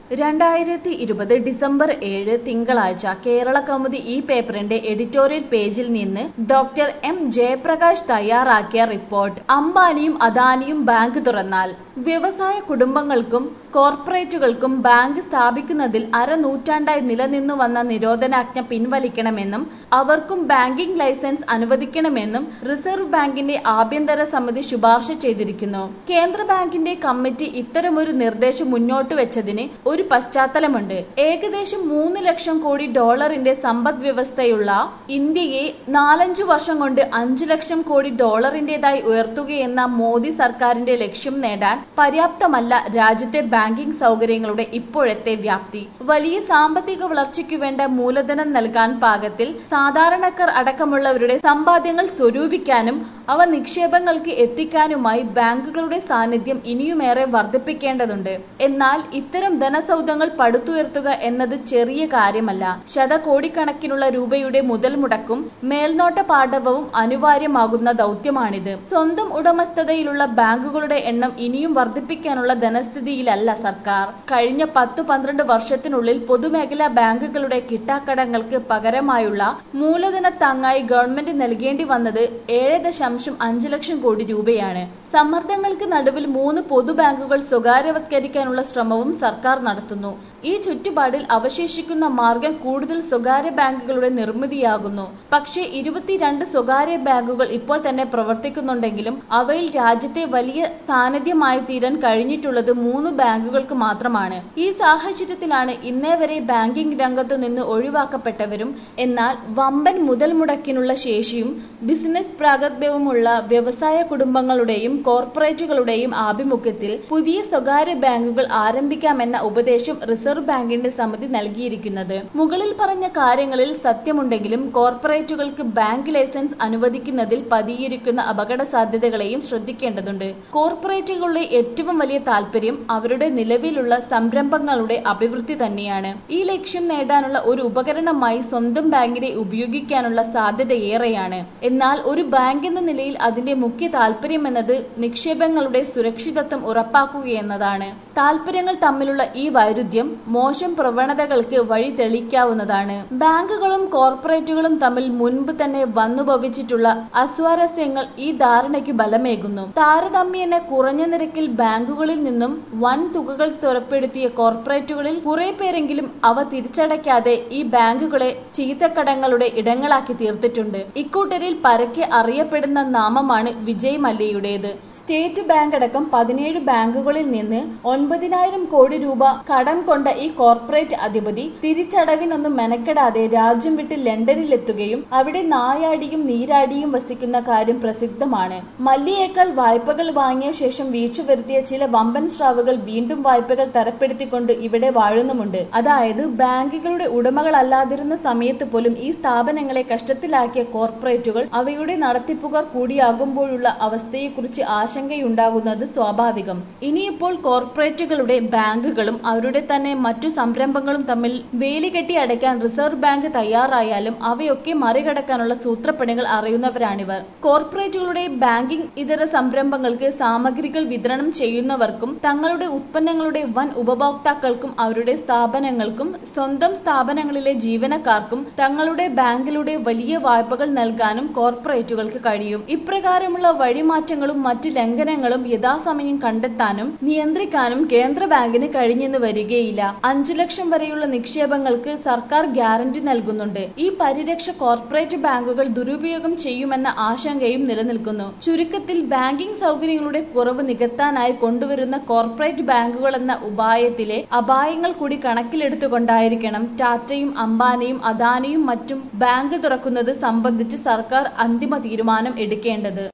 രണ്ടായിരത്തി ഇരുപത് ഡിസംബർ ഏഴ് തിങ്കളാഴ്ച കേരള കൗമുദി ഈ പേപ്പറിന്റെ എഡിറ്റോറിയൽ പേജിൽ നിന്ന് ഡോക്ടർ എം ജയപ്രകാശ് തയ്യാറാക്കിയ റിപ്പോർട്ട് അംബാനിയും അദാനിയും ബാങ്ക് തുറന്നാൽ വ്യവസായ കുടുംബങ്ങൾക്കും കോർപ്പറേറ്റുകൾക്കും ബാങ്ക് സ്ഥാപിക്കുന്നതിൽ അരനൂറ്റാണ്ടായി നിലനിന്നു വന്ന നിരോധനാജ്ഞ പിൻവലിക്കണമെന്നും അവർക്കും ബാങ്കിംഗ് ലൈസൻസ് അനുവദിക്കണമെന്നും റിസർവ് ബാങ്കിന്റെ ആഭ്യന്തര സമിതി ശുപാർശ ചെയ്തിരിക്കുന്നു കേന്ദ്ര ബാങ്കിന്റെ കമ്മിറ്റി ഇത്തരമൊരു നിർദ്ദേശം മുന്നോട്ട് വെച്ചതിന് ഒരു പശ്ചാത്തലമുണ്ട് ഏകദേശം മൂന്ന് ലക്ഷം കോടി ഡോളറിന്റെ സമ്പദ് വ്യവസ്ഥയുള്ള ഇന്ത്യയെ നാലഞ്ചു വർഷം കൊണ്ട് അഞ്ചു ലക്ഷം കോടി ഡോളറിന്റേതായി ഉയർത്തുകയെന്ന മോദി സർക്കാരിന്റെ ലക്ഷ്യം നേടാൻ പര്യാപ്തമല്ല രാജ്യത്തെ ബാങ്കിംഗ് സൗകര്യങ്ങളുടെ ഇപ്പോഴത്തെ വ്യാപ്തി വലിയ സാമ്പത്തിക വളർച്ചയ്ക്കു വേണ്ട മൂലധനം നൽകാൻ പാകത്തിൽ സാധാരണക്കാർ അടക്കമുള്ളവരുടെ സമ്പാദ്യങ്ങൾ സ്വരൂപിക്കാനും അവ നിക്ഷേപങ്ങൾക്ക് എത്തിക്കാനുമായി ബാങ്കുകളുടെ സാന്നിധ്യം ഇനിയുമേറെ വർദ്ധിപ്പിക്കേണ്ടതുണ്ട് എന്നാൽ ഇത്തരം ധനസൗധങ്ങൾ പടുത്തുയർത്തുക എന്നത് ചെറിയ കാര്യമല്ല ശതകോടിക്കണക്കിനുള്ള രൂപയുടെ മുതൽ മുടക്കും മേൽനോട്ട പാഠവും അനിവാര്യമാകുന്ന ദൗത്യമാണിത് സ്വന്തം ഉടമസ്ഥതയിലുള്ള ബാങ്കുകളുടെ എണ്ണം ഇനിയും വർദ്ധിപ്പിക്കാനുള്ള ധനസ്ഥിതിയിലല്ല സർക്കാർ കഴിഞ്ഞ പത്തു പന്ത്രണ്ട് വർഷത്തിനുള്ളിൽ പൊതുമേഖലാ ബാങ്കുകളുടെ കിട്ടാക്കടങ്ങൾക്ക് പകരമായുള്ള മൂലധന താങ്ങായി ഗവൺമെന്റ് നൽകേണ്ടി വന്നത് ഏഴ് ദശാംശം അഞ്ച് ലക്ഷം കോടി രൂപയാണ് സമ്മർദ്ദങ്ങൾക്ക് നടുവിൽ മൂന്ന് പൊതു ബാങ്കുകൾ സ്വകാര്യവത്കരിക്കാനുള്ള ശ്രമവും സർക്കാർ നടത്തുന്നു ഈ ചുറ്റുപാടിൽ അവശേഷിക്കുന്ന മാർഗം കൂടുതൽ സ്വകാര്യ ബാങ്കുകളുടെ നിർമ്മിതിയാകുന്നു പക്ഷേ ഇരുപത്തിരണ്ട് സ്വകാര്യ ബാങ്കുകൾ ഇപ്പോൾ തന്നെ പ്രവർത്തിക്കുന്നുണ്ടെങ്കിലും അവയിൽ രാജ്യത്തെ വലിയ സാന്നിധ്യമായി തീരാൻ കഴിഞ്ഞിട്ടുള്ളത് മൂന്ന് ബാങ്കുകൾക്ക് മാത്രമാണ് ഈ സാഹചര്യത്തിലാണ് ഇന്നേ വരെ ബാങ്കിംഗ് രംഗത്തു നിന്ന് ഒഴിവാക്കപ്പെട്ടവരും എന്നാൽ വമ്പൻ മുതൽ മുടക്കിനുള്ള ശേഷിയും ബിസിനസ് പ്രാഗത്ഭ്യവുമുള്ള വ്യവസായ കുടുംബങ്ങളുടെയും കോർപ്പറേറ്റുകളുടെയും ആഭിമുഖ്യത്തിൽ പുതിയ സ്വകാര്യ ബാങ്കുകൾ ആരംഭിക്കാമെന്ന ഉപദേശം റിസർവ് ബാങ്കിന്റെ സമിതി നൽകിയിരിക്കുന്നത് മുകളിൽ പറഞ്ഞ കാര്യങ്ങളിൽ സത്യമുണ്ടെങ്കിലും കോർപ്പറേറ്റുകൾക്ക് ബാങ്ക് ലൈസൻസ് അനുവദിക്കുന്നതിൽ പതിയിരിക്കുന്ന അപകട സാധ്യതകളെയും ശ്രദ്ധിക്കേണ്ടതുണ്ട് കോർപ്പറേറ്റുകളുടെ ഏറ്റവും വലിയ താല്പര്യം അവരുടെ നിലവിലുള്ള സംരംഭങ്ങളുടെ അഭിവൃദ്ധി തന്നെയാണ് ഈ ലക്ഷ്യം നേടാനുള്ള ഒരു ഉപകരണമായി സ്വന്തം ബാങ്കിനെ ഉപയോഗിക്കാനുള്ള സാധ്യതയേറെയാണ് എന്നാൽ ഒരു ബാങ്ക് എന്ന നിലയിൽ അതിന്റെ മുഖ്യ താല്പര്യം എന്നത് നിക്ഷേപങ്ങളുടെ സുരക്ഷിതത്വം ഉറപ്പാക്കുകയെന്നതാണ് താല്പര്യങ്ങൾ തമ്മിലുള്ള ഈ വൈരുദ്ധ്യം മോശം പ്രവണതകൾക്ക് വഴി തെളിയിക്കാവുന്നതാണ് ബാങ്കുകളും കോർപ്പറേറ്റുകളും തമ്മിൽ മുൻപ് തന്നെ വന്നുഭവിച്ചിട്ടുള്ള അസ്വാരസ്യങ്ങൾ ഈ ധാരണയ്ക്ക് ബലമേകുന്നു താരതമ്യേന കുറഞ്ഞ നിരക്കിൽ ബാങ്കുകളിൽ നിന്നും വൻ തുകകൾ തുറപ്പെടുത്തിയ കോർപ്പറേറ്റുകളിൽ കുറെ പേരെങ്കിലും അവ തിരിച്ചടയ്ക്കാതെ ഈ ബാങ്കുകളെ ചീത്തക്കടങ്ങളുടെ ഇടങ്ങളാക്കി തീർത്തിട്ടുണ്ട് ഇക്കൂട്ടരിൽ പരക്കെ അറിയപ്പെടുന്ന നാമമാണ് വിജയ് മല്യയുടേത് സ്റ്റേറ്റ് ബാങ്ക് അടക്കം പതിനേഴ് ബാങ്കുകളിൽ നിന്ന് ഒൻപതിനായിരം കോടി രൂപ കടം കൊണ്ട ഈ കോർപ്പറേറ്റ് അധിപതി തിരിച്ചടവിനൊന്നും മെനക്കെടാതെ രാജ്യം വിട്ട് ലണ്ടനിലെത്തുകയും അവിടെ നായാടിയും നീരാടിയും വസിക്കുന്ന കാര്യം പ്രസിദ്ധമാണ് മല്യയേക്കാൾ വായ്പകൾ വാങ്ങിയ ശേഷം വീഴ്ച വരുത്തിയ ചില വമ്പൻ സ്രാവുകൾ വീണ്ടും വായ്പകൾ തരപ്പെടുത്തിക്കൊണ്ട് ഇവിടെ വാഴുന്നുമുണ്ട് അതായത് ബാങ്കുകളുടെ ഉടമകളല്ലാതിരുന്ന സമയത്ത് പോലും ഈ സ്ഥാപനങ്ങളെ കഷ്ടത്തിലാക്കിയ കോർപ്പറേറ്റുകൾ അവയുടെ നടത്തിപ്പുകാർ കൂടിയാകുമ്പോഴുള്ള അവസ്ഥയെക്കുറിച്ച് ആശങ്കയുണ്ടാകുന്നത് സ്വാഭാവികം ഇനിയിപ്പോൾ കോർപ്പറേറ്റുകളുടെ ബാങ്കുകളും അവരുടെ തന്നെ മറ്റു സംരംഭങ്ങളും തമ്മിൽ വേലി കെട്ടി അടയ്ക്കാൻ റിസർവ് ബാങ്ക് തയ്യാറായാലും അവയൊക്കെ മറികടക്കാനുള്ള സൂത്രപ്പണികൾ അറിയുന്നവരാണിവർ കോർപ്പറേറ്റുകളുടെ ബാങ്കിംഗ് ഇതര സംരംഭങ്ങൾക്ക് സാമഗ്രികൾ വിതരണം ചെയ്യുന്നവർക്കും തങ്ങളുടെ ഉത്പന്നങ്ങളുടെ വൻ ഉപഭോക്താക്കൾക്കും അവരുടെ സ്ഥാപനങ്ങൾക്കും സ്വന്തം സ്ഥാപനങ്ങളിലെ ജീവനക്കാർക്കും തങ്ങളുടെ ബാങ്കിലൂടെ വലിയ വായ്പകൾ നൽകാനും കോർപ്പറേറ്റുകൾക്ക് കഴിയും ഇപ്രകാരമുള്ള വഴിമാറ്റങ്ങളും മറ്റ് ലംഘനങ്ങളും യഥാസമയം കണ്ടെത്താനും നിയന്ത്രിക്കാനും കേന്ദ്ര ബാങ്കിന് കഴിഞ്ഞെന്ന് വരികയില്ല അഞ്ചു ലക്ഷം വരെയുള്ള നിക്ഷേപങ്ങൾക്ക് സർക്കാർ ഗ്യാരണ്ടി നൽകുന്നുണ്ട് ഈ പരിരക്ഷ കോർപ്പറേറ്റ് ബാങ്കുകൾ ദുരുപയോഗം ചെയ്യുമെന്ന ആശങ്കയും നിലനിൽക്കുന്നു ചുരുക്കത്തിൽ ബാങ്കിംഗ് സൗകര്യങ്ങളുടെ കുറവ് നികത്താനായി കൊണ്ടുവരുന്ന കോർപ്പറേറ്റ് ബാങ്കുകൾ എന്ന ഉപായത്തിലെ അപായങ്ങൾ കൂടി കണക്കിലെടുത്തുകൊണ്ടായിരിക്കണം ടാറ്റയും അംബാനിയും അദാനിയും മറ്റും ബാങ്ക് തുറക്കുന്നത് സംബന്ധിച്ച് സർക്കാർ അന്തിമ തീരുമാനം എടുക്കേണ്ടത്